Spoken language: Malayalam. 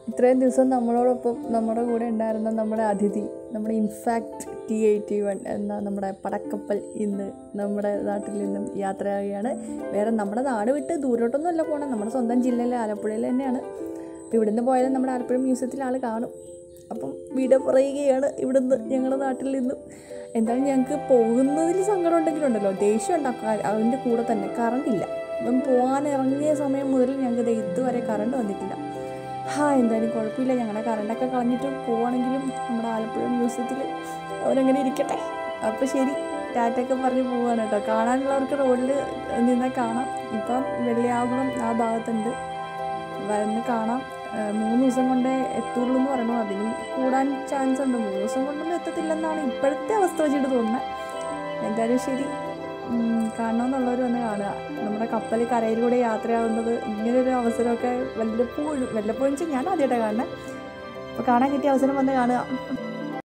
ഇത്രയും ദിവസം നമ്മളോടൊപ്പം നമ്മുടെ കൂടെ ഉണ്ടായിരുന്ന നമ്മുടെ അതിഥി നമ്മുടെ ഇൻഫാക്റ്റ് ടി എയ്റ്റി വൺ എന്ന നമ്മുടെ പടക്കപ്പൽ ഇന്ന് നമ്മുടെ നാട്ടിൽ നിന്നും യാത്രയാവുകയാണ് വേറെ നമ്മുടെ നാട് വിട്ട് ദൂരോട്ടൊന്നുമല്ല പോകണം നമ്മുടെ സ്വന്തം ജില്ലയിലെ ആലപ്പുഴയിൽ തന്നെയാണ് അപ്പോൾ ഇവിടുന്ന് പോയാലും നമ്മുടെ ആലപ്പുഴ മ്യൂസിയത്തിൽ ആൾ കാണും അപ്പം വീട് പറയുകയാണ് ഇവിടുന്ന് ഞങ്ങളുടെ നാട്ടിൽ നിന്നും എന്തായാലും ഞങ്ങൾക്ക് പോകുന്നതിൽ സങ്കടം ഉണ്ടെങ്കിലുണ്ടല്ലോ ദേഷ്യം ഉണ്ടാക്കുക അതിൻ്റെ കൂടെ തന്നെ കറണ്ട് ഇല്ല ഇപ്പം പോകാൻ ഇറങ്ങിയ സമയം മുതൽ ഞങ്ങൾക്ക് ദേ ഇതുവരെ കറണ്ട് വന്നിട്ടില്ല ഹാ എന്തായാലും കുഴപ്പമില്ല ഞങ്ങളുടെ കറണ്ടൊക്കെ കളഞ്ഞിട്ട് പോവുകയാണെങ്കിലും നമ്മുടെ ആലപ്പുഴ മ്യൂസിയത്തിൽ അവരങ്ങനെ ഇരിക്കട്ടെ അപ്പോൾ ശരി ടാറ്റയൊക്കെ പറഞ്ഞ് പോവാണ് കേട്ടോ കാണാനുള്ളവർക്ക് റോഡിൽ നിന്നാൽ കാണാം ഇപ്പം വെള്ളിയാകുളം ആ ഭാഗത്തുണ്ട് വന്ന് കാണാം ആ, മൂന്ന് ദിവസം കൊണ്ടേ എത്തുള്ളൂ എന്ന് പറയണു അതിനും കൂടാൻ ചാൻസ് ഉണ്ട് മൂന്ന് ദിവസം കൊണ്ടൊന്നും എത്തത്തില്ലെന്നാണ് ഇപ്പോഴത്തെ അവസ്ഥ വെച്ചിട്ട് തോന്നുന്നത് എന്തായാലും ശരി ഉം, കാണണമെന്നുള്ളവർ വന്ന് കാണുക നമ്മുടെ കപ്പൽ കരയിലൂടെ യാത്രയാവുന്നത് ഇങ്ങനൊരു അവസരമൊക്കെ വല്ലപ്പോഴും വല്ലപ്പോഴും വെച്ചാൽ ഞാൻ ആദ്യമായിട്ടാണ് കാണുന്നത് അപ്പോൾ കാണാൻ കിട്ടിയ അവസരം വന്ന് കാണുക